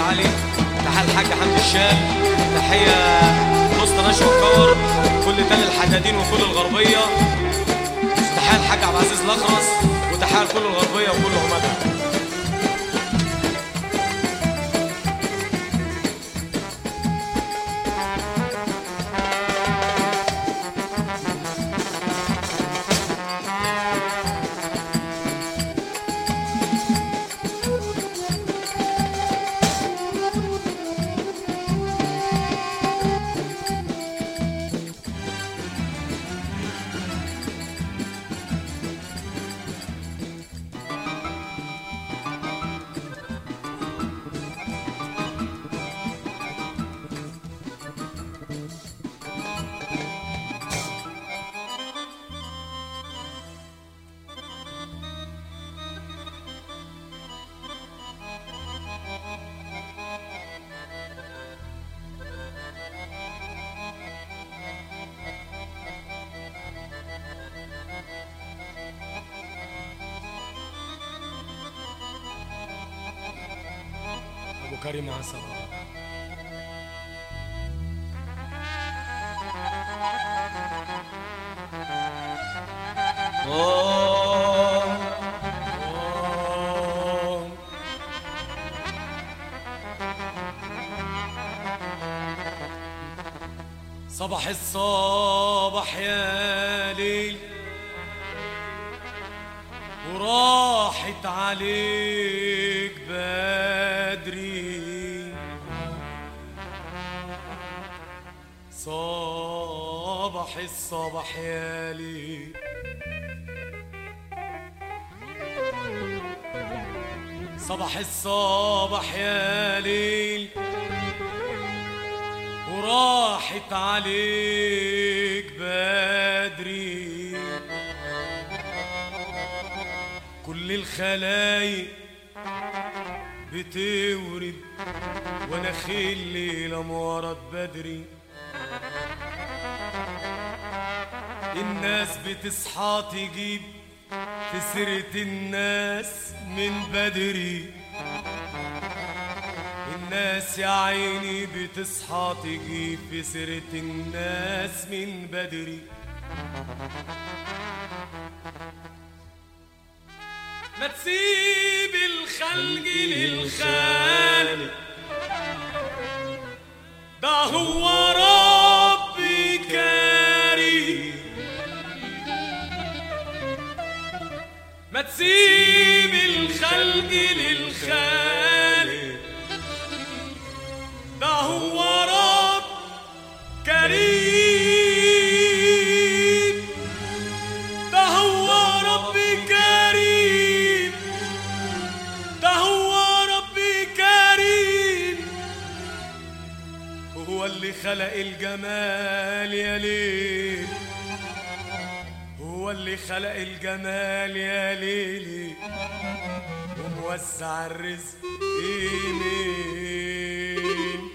علي تحية الحاج حمد الشال تحية وسط نشوى الكور كل تل الحدادين وكل الغربية تحية الحاج عبد العزيز الأخرس وتحية لكل الغربية وكل همتها أبو كريم عسل صباح الصباح يا ليل وراحت عليك بدري صباح الصباح يا ليل صباح الصباح يا ليل وراحت عليك بدري كل الخلايق بتورد وانا خلي لمورد بدري الناس بتصحى تجيب في سيرة الناس من بدري الناس يا عيني بتصحى تجيب في سيرة الناس من بدري ما تسيب الخلق للخالق ده هو ربي كريم ما تسيب الخلق للخالق ده هو رب كريم ده هو رب كريم ده هو رب كريم هو اللي خلق الجمال يا ليل هو اللي خلق الجمال يا ليلي وموزع الرزق يمين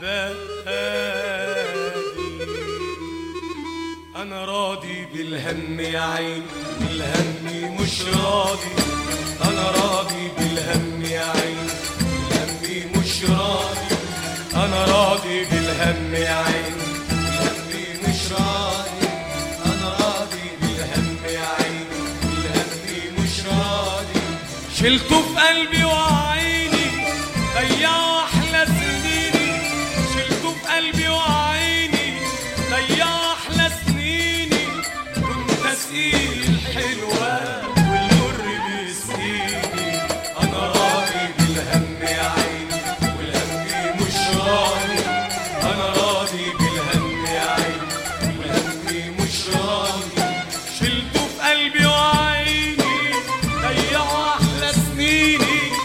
بادي انا راضي بالهم يا عين بالهم مش راضي انا راضي بالهم يا عين بالهم مش راضي انا راضي بالهم يا عين بالهم مش راضي انا راضي بالهم يا عين بالهم مش راضي شلته في قلبي وعيني ضيعوا احلى سنيني شلته في قلبي وعيني ضيعوا احلى سنيني كنت اسقيه الحلوه والمر بيسقيني انا راضي بالهم يا عيني والهم مش راضي انا راضي بالهم يا عيني والهم مش راضي شلته في قلبي وعيني ضيعوا احلى سنيني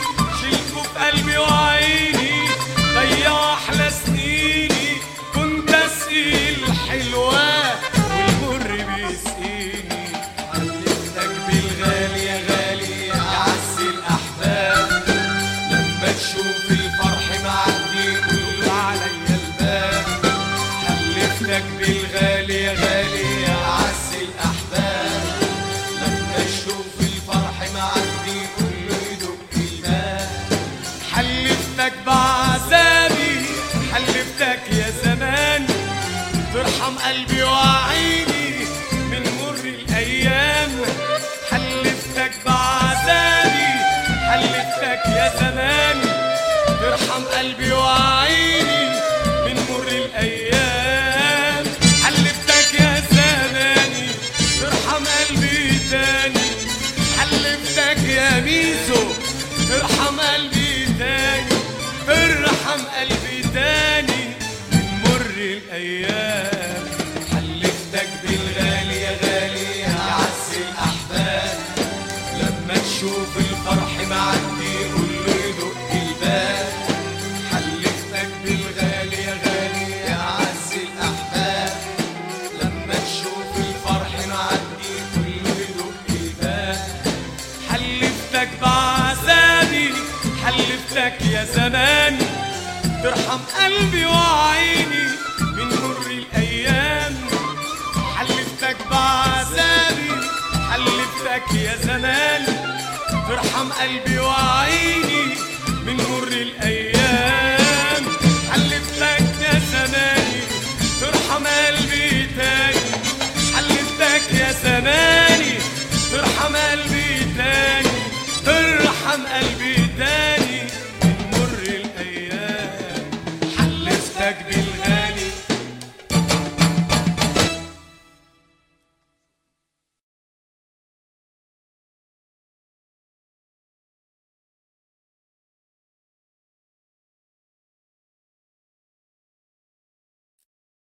ترحم قلبي وعيني من مر الايام حلفتك بعذابي حلفتك يا زماني ترحم قلبي وعيني من مر الايام حلفتك يا زماني ترحم قلبي تاني حلفتك يا ميزو ارحم قلبي تاني ارحم قلبي تاني من مر الايام حلفتك بالغالي يا غالي يا عز الاحباب لما تشوف الفرح معدي قول له يدق الباب حلفتك بالغالي يا غالي يا عز الاحباب لما تشوف الفرح معدي قول له يدق الباب حلفتك بعذابي حلفتك يا زماني ترحم قلبي وعيني من مر الايام حلفتك بعذابي حلفتك يا زماني ترحم قلبي وعيني من مر الايام